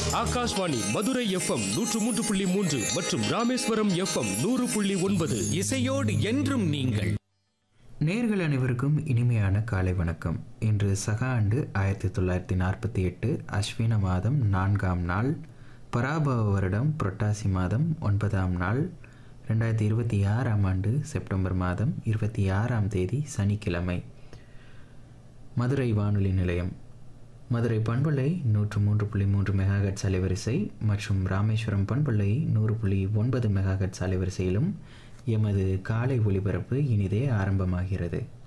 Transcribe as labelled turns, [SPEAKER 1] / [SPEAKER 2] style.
[SPEAKER 1] Akashvani Madurai FM நூற்று மூன்று புள்ளி மூன்று மற்றும் ராமேஸ்வரம் எஃப்எம் நூறு புள்ளி ஒன்பது
[SPEAKER 2] இசையோடு என்றும் நீங்கள்
[SPEAKER 3] நேர்கள் அனைவருக்கும் இனிமையான காலை வணக்கம் இன்று சக ஆண்டு ஆயிரத்தி தொள்ளாயிரத்தி நாற்பத்தி எட்டு அஸ்வின மாதம் நான்காம் நாள் பராபவ வருடம் புரட்டாசி மாதம் ஒன்பதாம் நாள் ரெண்டாயிரத்தி இருபத்தி ஆறாம் ஆண்டு செப்டம்பர் மாதம் இருபத்தி ஆறாம் தேதி சனிக்கிழமை மதுரை வானொலி நிலையம் மதுரை பண்பலை நூற்று மூன்று புள்ளி மூன்று மெகாஹெட்ஸ் அலைவரிசை மற்றும் ராமேஸ்வரம் பண்பலை நூறு புள்ளி ஒன்பது மெகாஹெட்ஸ் அலைவரிசையிலும் எமது காலை ஒளிபரப்பு இனிதே ஆரம்பமாகிறது